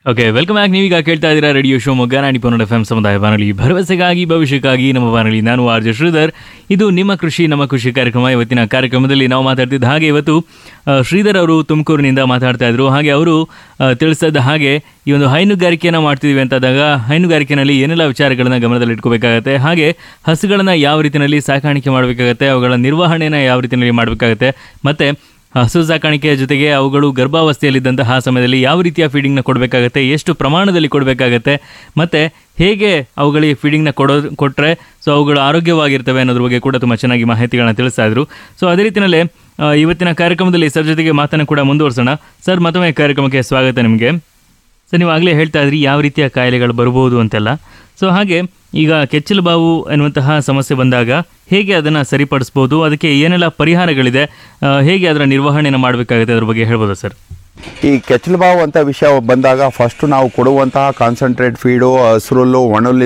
okay welcome back ನೀವೀಗ ಕೇಳ್ತಾ ಇದ್ದೀರಾ ರೇಡಿಯೋ ಶೋ ಮೊಗ್ಗ ನಾಡಿ ಪನ್ನಡ ಎಫ್ ಸಮುದಾಯ ಬಾನುಲಿ ಭರವಸೆಗಾಗಿ ಭವಿಷ್ಯಕ್ಕಾಗಿ ನಮ್ಮ ಬಾನುಲಿ ನಾನು ಆರ್ ಜೆ ಶ್ರೀಧರ್ ಇದು ನಿಮ್ಮ ಕೃಷಿ ನಮ್ಮ ಕೃಷಿ ಕಾರ್ಯಕ್ರಮ ಇವತ್ತಿನ ಕಾರ್ಯಕ್ರಮದಲ್ಲಿ ನಾವು ಮಾತಾಡ್ತಿದ್ದ ಹಾಗೆ ಇವತ್ತು ಆ, ಶ್ರೀಧರ್ ಅವರು ತುಮಕೂರಿನಿಂದ ಮಾತಾಡ್ತಾ ಇದ್ರು ಹಾಗೆ ಅವರು ಆ, ತಿಳಿಸಿದ ಹಾಗೆ ಈ ಒಂದು ಹೈನುಗಾರಿಕೆಯನ್ನು ಮಾಡ್ತಿದ್ವಿ ಅಂತಾದಾಗ ಹೈನುಗಾರಿಕೆನಲ್ಲಿ ಏನೆಲ್ಲ ವಿಚಾರಗಳನ್ನ ಗಮನದಲ್ಲಿ ಇಟ್ಕೋಬೇಕಾಗತ್ತೆ ಹಾಗೆ ಹಸುಗಳನ್ನ ಯಾವ ರೀತಿಯಲ್ಲಿ ಸಾಕಾಣಿಕೆ ಮಾಡಬೇಕಾಗತ್ತೆ ಅವುಗಳ ನಿರ್ವಹಣೆನ ಯಾವ ರೀತಿಯಲ್ಲಿ ಮಾಡಬೇಕಾಗತ್ತೆ ಮತ್ತೆ ಹಸು ಸಾಕಾಣಿಕೆಯ ಜೊತೆಗೆ ಅವುಗಳು ಗರ್ಭಾವಸ್ಥೆಯಲ್ಲಿದ್ದಂತಹ ಸಮಯದಲ್ಲಿ ಯಾವ ರೀತಿಯ ಫೀಡಿಂಗ್ನ ಕೊಡಬೇಕಾಗತ್ತೆ ಎಷ್ಟು ಪ್ರಮಾಣದಲ್ಲಿ ಕೊಡಬೇಕಾಗತ್ತೆ ಮತ್ತು ಹೇಗೆ ಅವುಗಳಿಗೆ ಫೀಡಿಂಗ್ನ ಕೊಡೋ ಕೊಟ್ಟರೆ ಸೊ ಅವುಗಳು ಆರೋಗ್ಯವಾಗಿರ್ತವೆ ಅನ್ನೋದ್ರ ಬಗ್ಗೆ ಕೂಡ ತುಂಬ ಚೆನ್ನಾಗಿ ಮಾಹಿತಿಗಳನ್ನ ತಿಳಿಸ್ತಾ ಇದ್ರು ಸೊ ಅದೇ ರೀತಿಯಲ್ಲೇ ಆ, ಇವತ್ತಿನ ಕಾರ್ಯಕ್ರಮದಲ್ಲಿ ಸರ್ ಜೊತೆಗೆ ಮಾತನ್ನು ಕೂಡ ಮುಂದುವರ್ಸೋಣ ಸರ್ ಮತ್ತೊಮ್ಮೆ ಕಾರ್ಯಕ್ರಮಕ್ಕೆ ಸ್ವಾಗತ ನಿಮಗೆ ಸರ್ ನೀವು ಆಗಲೇ ಹೇಳ್ತಾ ಇದ್ರಿ ಯಾವ ರೀತಿಯ ಕಾಯಿಲೆಗಳು ಬರ್ಬೋದು ಅಂತೆಲ್ಲ ಸೊ ಹಾಗೆ ಈಗ ಕೆಚ್ಚಲು ಬಾವು ಎನ್ನುವಂತಹ ಸಮಸ್ಯೆ ಬಂದಾಗ ಹೇಗೆ ಅದನ್ನು ಸರಿಪಡಿಸ್ಬೋದು ಅದಕ್ಕೆ ಏನೆಲ್ಲ ಪರಿಹಾರಗಳಿದೆ ಆ, ಹೇಗೆ ಅದರ ನಿರ್ವಹಣೆಯನ್ನು ಮಾಡಬೇಕಾಗುತ್ತೆ ಅದ್ರ ಬಗ್ಗೆ ಹೇಳ್ಬೋದಾ ಸರ್ ಈ ಕೆಚ್ಚಲು ಬಾವು ಅಂತ ವಿಷಯ ಬಂದಾಗ ಫಸ್ಟ್ ನಾವು ಕೊಡುವಂತಹ ಕಾನ್ಸಂಟ್ರೇಟ್ ಫೀಡು ಹಸ್ರುಲ್ಲು ಒಣುಲ್ಲು